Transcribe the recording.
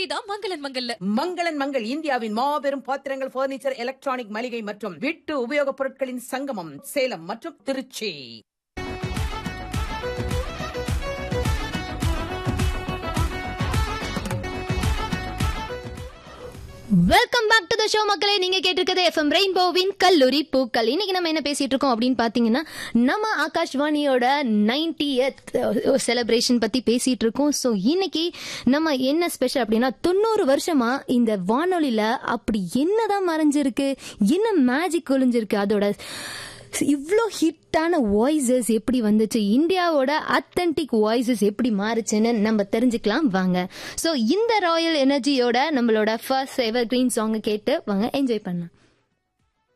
தான் மங்களன் மங்கல்ல மங்களன் மங்கள் இந்தியாவின் மாபெரும் பாத்திரங்கள் பர்னிச்சர் எலக்ட்ரானிக் மளிகை மற்றும் வீட்டு உபயோகப் பொருட்களின் சங்கமம் சேலம் மற்றும் Tiruchi welcome back to the show மக்களே நீங்க கேட்டிருக்கிறது எஃப்எம் ரெயின்போவின் கல்லூரி பூக்கள் இன்னைக்கு நம்ம என்ன பேசிட்டு இருக்கோம் அப்படின்னு பாத்தீங்கன்னா நம்ம ஆகாஷ்வாணியோட நைன்டியத் செலிப்ரேஷன் பத்தி பேசிட்டு இருக்கோம் ஸோ இன்னைக்கு நம்ம என்ன ஸ்பெஷல் அப்படின்னா தொண்ணூறு வருஷமா இந்த வானொலியில அப்படி என்னதான் மறைஞ்சிருக்கு என்ன மேஜிக் ஒளிஞ்சிருக்கு அதோட இவ்வளோ ஹிட்டான வாய்ஸஸ் எப்படி வந்துச்சு இந்தியாவோட அத்தன்டிக் வாய்ஸஸ் எப்படி மாறுச்சுன்னு நம்ம தெரிஞ்சுக்கலாம் வாங்க ஸோ இந்த ராயல் எனர்ஜியோட நம்மளோட ஃபர்ஸ்ட் எவர் கிரீன் சாங்கை கேட்டு வாங்க என்ஜாய் பண்ணலாம்